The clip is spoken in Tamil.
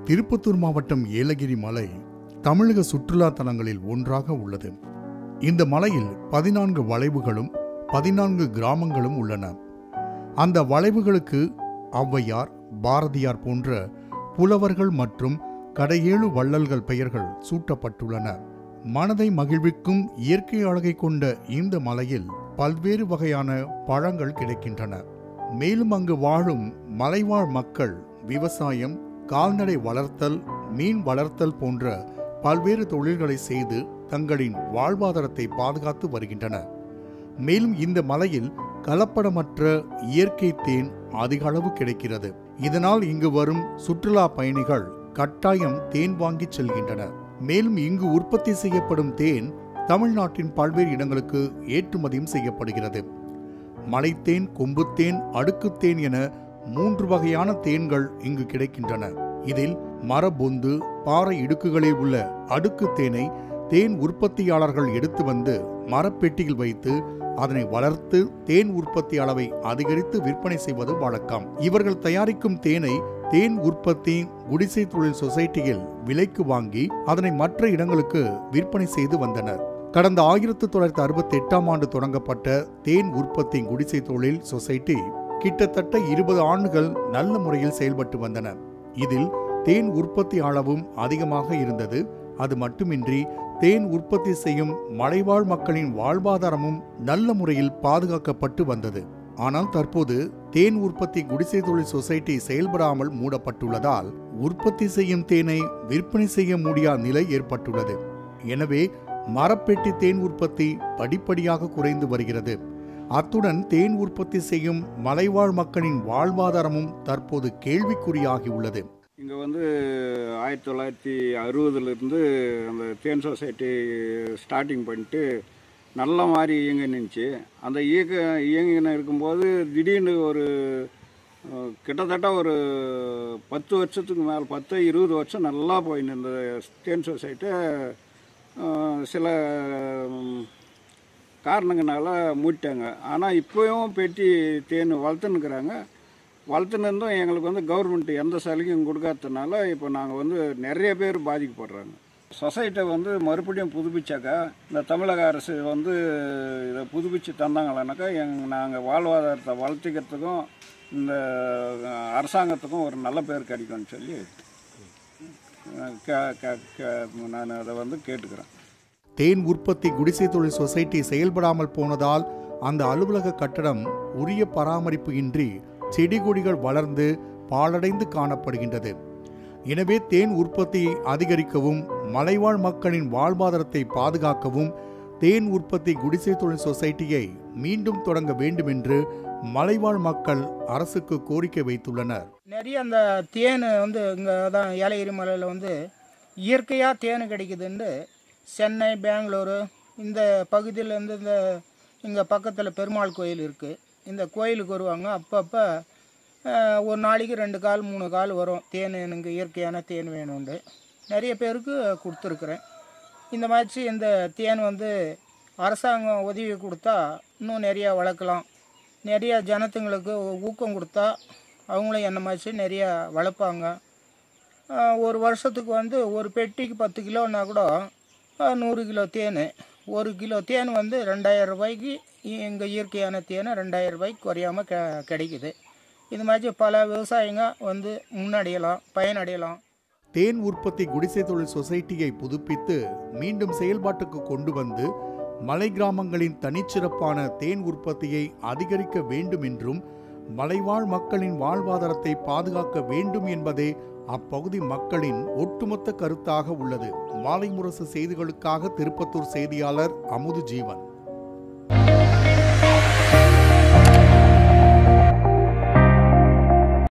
திருப்பத்தூர் மாவட்டம் ஏலகிரி மலை தமிழக சுற்றுலா தலங்களில் ஒன்றாக உள்ளது இந்த மலையில் பதினான்கு வளைவுகளும் பதினான்கு கிராமங்களும் உள்ளன அந்த வளைவுகளுக்கு ஔவையார் பாரதியார் போன்ற புலவர்கள் மற்றும் கடையேழு வள்ளல்கள் பெயர்கள் சூட்டப்பட்டுள்ளன மனதை மகிழ்விக்கும் இயற்கை அழகை கொண்ட இந்த மலையில் பல்வேறு வகையான பழங்கள் கிடைக்கின்றன மேலும் அங்கு வாழும் மலைவாழ் மக்கள் விவசாயம் கால்நடை வளர்த்தல் மீன் வளர்த்தல் போன்ற பல்வேறு தொழில்களை செய்து தங்களின் வாழ்வாதாரத்தை பாதுகாத்து வருகின்றனர் மேலும் இந்த மலையில் கலப்படமற்ற இயற்கை தேன் அதிக அளவு கிடைக்கிறது இதனால் இங்கு வரும் சுற்றுலா பயணிகள் கட்டாயம் தேன் வாங்கி செல்கின்றனர் மேலும் இங்கு உற்பத்தி செய்யப்படும் தேன் தமிழ்நாட்டின் பல்வேறு இடங்களுக்கு ஏற்றுமதியும் செய்யப்படுகிறது மலைத்தேன் கொம்புத்தேன் அடுக்குத்தேன் என மூன்று வகையான தேன்கள் இங்கு கிடைக்கின்றன இதில் மரபொந்து பாறை இடுக்குகளில் உள்ள அடுக்கு தேனை தேன் உற்பத்தியாளர்கள் எடுத்து வந்து மரப்பெட்டியில் வைத்து அதனை வளர்த்து தேன் உற்பத்தி அளவை அதிகரித்து விற்பனை செய்வது வழக்கம் இவர்கள் தயாரிக்கும் தேனை தேன் உற்பத்தி குடிசை தொழில் சொசைட்டியில் விலைக்கு வாங்கி அதனை மற்ற இடங்களுக்கு விற்பனை செய்து வந்தனர் கடந்த ஆயிரத்து தொள்ளாயிரத்தி அறுபத்தி எட்டாம் ஆண்டு தொடங்கப்பட்ட தேன் உற்பத்தி குடிசை தொழில் சொசைட்டி கிட்டத்தட்ட இருபது ஆண்டுகள் நல்ல முறையில் செயல்பட்டு வந்தன இதில் தேன் உற்பத்தி அளவும் அதிகமாக இருந்தது அது மட்டுமின்றி தேன் உற்பத்தி செய்யும் மலைவாழ் மக்களின் வாழ்வாதாரமும் நல்ல முறையில் பாதுகாக்கப்பட்டு வந்தது ஆனால் தற்போது தேன் உற்பத்தி குடிசை தொழில் சொசைட்டி செயல்படாமல் மூடப்பட்டுள்ளதால் உற்பத்தி செய்யும் தேனை விற்பனை செய்ய முடியாத நிலை ஏற்பட்டுள்ளது எனவே மரப்பெட்டி தேன் உற்பத்தி படிப்படியாக குறைந்து வருகிறது அத்துடன் தேன் உற்பத்தி செய்யும் மலைவாழ் மக்களின் வாழ்வாதாரமும் தற்போது கேள்விக்குறியாகியுள்ளது இங்கே வந்து ஆயிரத்தி தொள்ளாயிரத்தி அறுபதுலேருந்து அந்த தேன் சொசைட்டி ஸ்டார்டிங் பண்ணிட்டு நல்ல மாதிரி இயங்க நின்றுச்சு அந்த இயக்க இயங்கின இருக்கும்போது திடீர்னு ஒரு அஹ், கிட்டத்தட்ட ஒரு பத்து வருஷத்துக்கு மேலே பத்து இருபது வருஷம் நல்லா போயின்னு இந்த தேன் சொசைட்டி அஹ், சில ம், காரணங்களால மூடிட்டாங்க ஆனால் இப்போயும் பெட்டி தேன் வளர்த்துன்னுக்குறாங்க வளர்த்துன்னு எங்களுக்கு வந்து கவர்மெண்ட் எந்த சலுகையும் கொடுக்காததுனால இப்போ நாங்கள் வந்து நிறைய பேர் பாதிக்கப்படுறாங்க சொசைட்டியை வந்து மறுபடியும் புதுப்பிச்சாக்கா இந்த தமிழக அரசு வந்து இதை புதுப்பிச்சு தந்தாங்களானாக்கா எங் நாங்கள் வாழ்வாதாரத்தை வளர்த்திக்கிறதுக்கும் இந்த அரசாங்கத்துக்கும் ஒரு நல்ல பேர் கிடைக்கும்னு சொல்லி அஹ், கே- கே- கே- நான் அதை வந்து கேட்டுக்கிறேன் தேன் உற்பத்தி குடிசை தொழில் சொசைட்டி செயல்படாமல் போனதால் அந்த அலுவலக கட்டடம் உரிய பராமரிப்பு இன்றி செடி கொடிகள் வளர்ந்து பாழடைந்து காணப்படுகின்றது எனவே தேன் உற்பத்தியை அதிகரிக்கவும் மலைவாழ் மக்களின் வாழ்வாதாரத்தை பாதுகாக்கவும் தேன் உற்பத்தி குடிசை தொழில் சொசைட்டியை மீண்டும் தொடங்க வேண்டும் என்று மலைவாழ் மக்கள் அரசுக்கு கோரிக்கை வைத்துள்ளனர் நிறைய அந்த தேன் வந்து இங்கே தான் ஏலகிரி மலையில் வந்து இயற்கையாக தேன் கிடைக்குதுன்னு சென்னை பெங்களூரு இந்த பகுதியில் இருந்து இந்த இங்கே பக்கத்தில் பெருமாள் கோயில் இருக்குது இந்த கோயிலுக்கு வருவாங்க அப்பப்போ அஹ், ஒரு நாளைக்கு ரெண்டு கால் மூணு கால் வரும் தேன் எனக்கு இயற்கையான தேன் வேணும்னு நிறைய பேருக்கு கொடுத்துருக்குறேன் இந்த மாதிரி இந்த தேன் வந்து அரசாங்கம் உதவி கொடுத்தா இன்னும் நிறையா வளர்க்கலாம் நிறைய ஜனத்துங்களுக்கு ஊக்கம் கொடுத்தா அவங்களும் என்ன மாதிரி நிறைய வளர்ப்பாங்க ஆஹ் ஒரு வருஷத்துக்கு வந்து ஒரு பெட்டிக்கு பத்து கிலோன்னா கூட ஆஹ் நூறு கிலோ தேன் ஒரு கிலோ தேன் வந்து ரெண்டாயிரம் ரூபாய்க்கு எங்கள் இயற்கையான தேன் ரெண்டாயிரம் ரூபாய்க்கு குறையாமல் க கிடைக்குது இது மாதிரி பல விவசாயிங்க வந்து முன்னடையலாம் பயனடையலாம் தேன் உற்பத்தி குடிசை தொழில் சொசைட்டியை புதுப்பித்து மீண்டும் செயல்பாட்டுக்கு கொண்டு வந்து மலை கிராமங்களின் தனிச்சிறப்பான தேன் உற்பத்தியை அதிகரிக்க வேண்டும் என்றும் மலைவாழ் மக்களின் வாழ்வாதாரத்தை பாதுகாக்க வேண்டும் என்பதே அப்பகுதி மக்களின் ஒட்டுமொத்த கருத்தாக உள்ளது மாலை முரசு செய்திகளுக்காக திருப்பத்தூர் செய்தியாளர் அமுது ஜீவன்